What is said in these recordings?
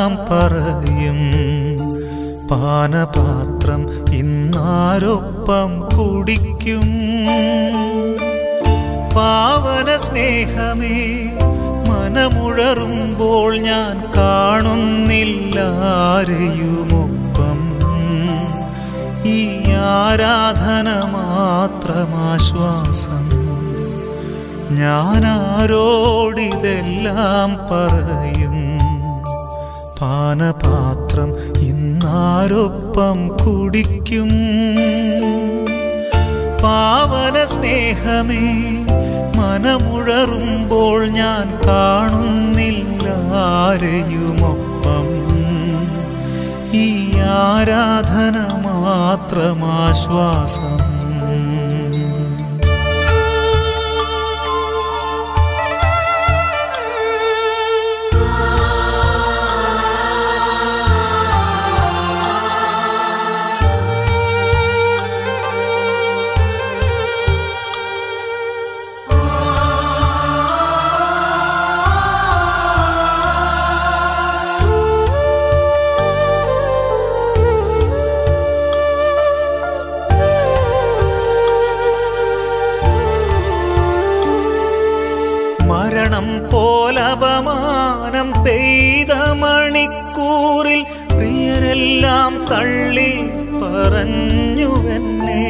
ഇതെല്ലാം പറയും പാനപാത്രം ഇന്നാരൊപ്പം കുടിക്കും പാവന സ്നേഹമേ മനമുഴറുമ്പോൾ ഞാൻ കാണുന്നില്ല ആരെയുമൊപ്പം ഈ ആരാധന മാത്രമാശ്വാസം ഞാനാരോടിതെല്ലാം പറയും പാനപാത്രം ഇന്നാരൊപ്പം കുടിക്കും പാവന സ്നേഹമേ മനമുഴറുമ്പോൾ ഞാൻ കാണുന്നില്ല ആരെയുമൊപ്പം ഈ ആരാധന മാത്രമാശ്വാസം മരണം പോലപമാനം പെയ്ത മണിക്കൂറിൽ പ്രിയരെല്ലാം തള്ളി പറഞ്ഞുവെന്നെ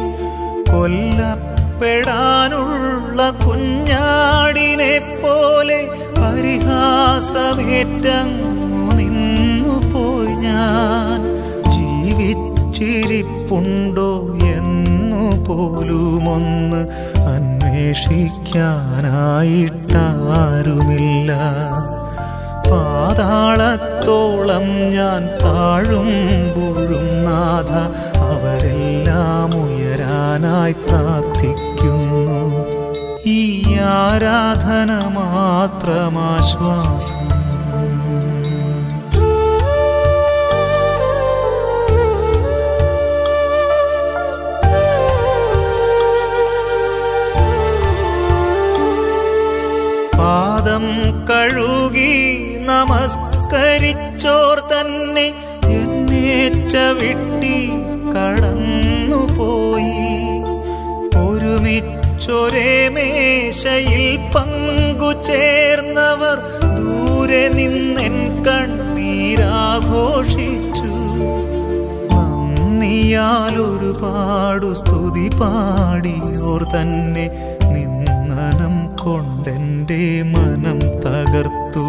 കൊല്ലപ്പെടാനുള്ള കുഞ്ഞാടിനെ പോലെ പരിഹാസമേറ്റങ്ങു നിന്നു പോയി ഞാൻ ജീവിച്ചിരിപ്പുണ്ടോ എന്നു പോലുമൊന്ന് അന്വേഷിക്കാനായിട്ടാരുമില്ല പാതാളത്തോളം ഞാൻ താഴുമ്പോഴും നാഥ അവരെല്ലാം ഉയരാനായി പ്രാർത്ഥിക്കുന്നു ഈ ആരാധന മാത്രമാശ്വാസം പാദം കഴുകി നമസ്കരിച്ചോർ തന്നെ എന്നെ ചവിട്ടി കടന്നുപോയി ഒരുമിച്ചൊരേ മേശയിൽ പങ്കുചേർന്നവർ ദൂരെ നിന്നെൻ കണ്ണീരാഘോഷിച്ചു നന്ദിയാൽ ഒരുപാടു സ്തുതി പാടിയോർ തന്നെ നിന്നനം കൊണ്ടെൻ്റെ മനം തകർത്തു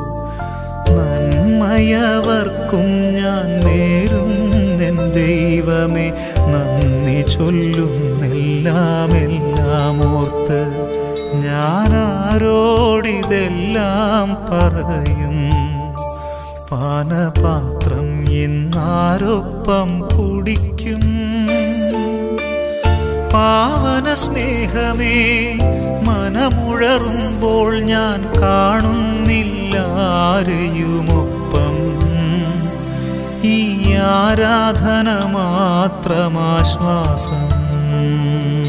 നന്മയവർക്കും ഞാൻ നേരും എൻ ദൈവമേ നന്ദി ചൊല്ലുന്നെല്ലാം എല്ലാം ഓർത്ത് ഞാനാരോടിതെല്ലാം പറയും പാനപാത്രം ഇന്നാരൊപ്പം കുടിക്കും പാവന സ്നേഹമേ മനമുഴറുമ്പോൾ ഞാൻ കാണുന്നില്ല ആരെയുമൊപ്പം ഈ ആരാധന മാത്രമാശ്വാസം